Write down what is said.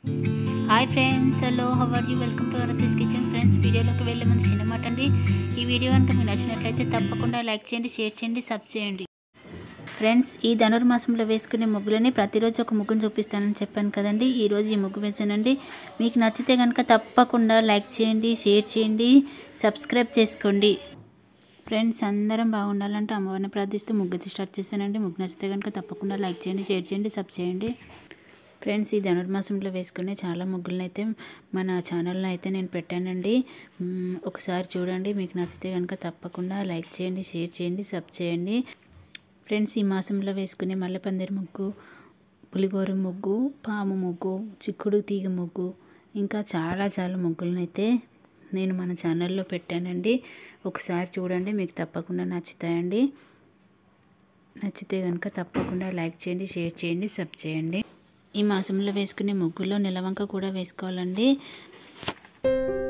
hi friends hello how are you welcome to Aarti's kitchen friends వీడియోలోకి వెళ్ళే ముందు చిన్నమాట అండి ఈ వీడియో కనుక మీకు నచ్చినట్లయితే తప్పకుండా లైక్ చేయండి షేర్ చేయండి సబ్ చేయండి ఫ్రెండ్స్ ఈ ధనుర్మాసంలో వేసుకునే ముగ్గులని ప్రతిరోజు ఒక ముగ్గును చూపిస్తానని చెప్పాను కదండి ఈరోజు ఈ ముగ్గు వేసానండి మీకు నచ్చితే కనుక తప్పకుండా లైక్ చేయండి షేర్ చేయండి సబ్స్క్రైబ్ చేసుకోండి ఫ్రెండ్స్ అందరం బాగుండాలంటే అమ్మవారిని ప్రార్థిస్తూ ముగ్గు అయితే స్టార్ట్ చేశానండి ముగ్గు నచ్చితే కనుక తప్పకుండా లైక్ చేయండి షేర్ చేయండి సబ్ చేయండి ఫ్రెండ్స్ ఈ ధనుర్మాసంలో వేసుకునే చాలా ముగ్గులను అయితే మన ఛానల్లో అయితే నేను పెట్టానండి మ్మ్, ఒకసారి చూడండి మీకు నచ్చితే కనుక తప్పకుండా లైక్ చేయండి షేర్ చేయండి సబ్ చేయండి ఫ్రెండ్స్ ఈ మాసంలో వేసుకునే మల్లెపందిరి ముగ్గు పులిగోరు ముగ్గు పాము ముగ్గు చిక్కుడు తీగ ముగ్గు ఇంకా చాలా చాలా ముగ్గులను అయితే నేను మన ఛానల్లో పెట్టానండి ఒకసారి చూడండి మీకు తప్పకుండా నచ్చుతాయండి నచ్చితే కనుక తప్పకుండా లైక్ చేయండి షేర్ చేయండి సబ్ చేయండి ఈ మాసంలో వేసుకునే ముగ్గులో నిలవంక కూడా వేసుకోవాలండి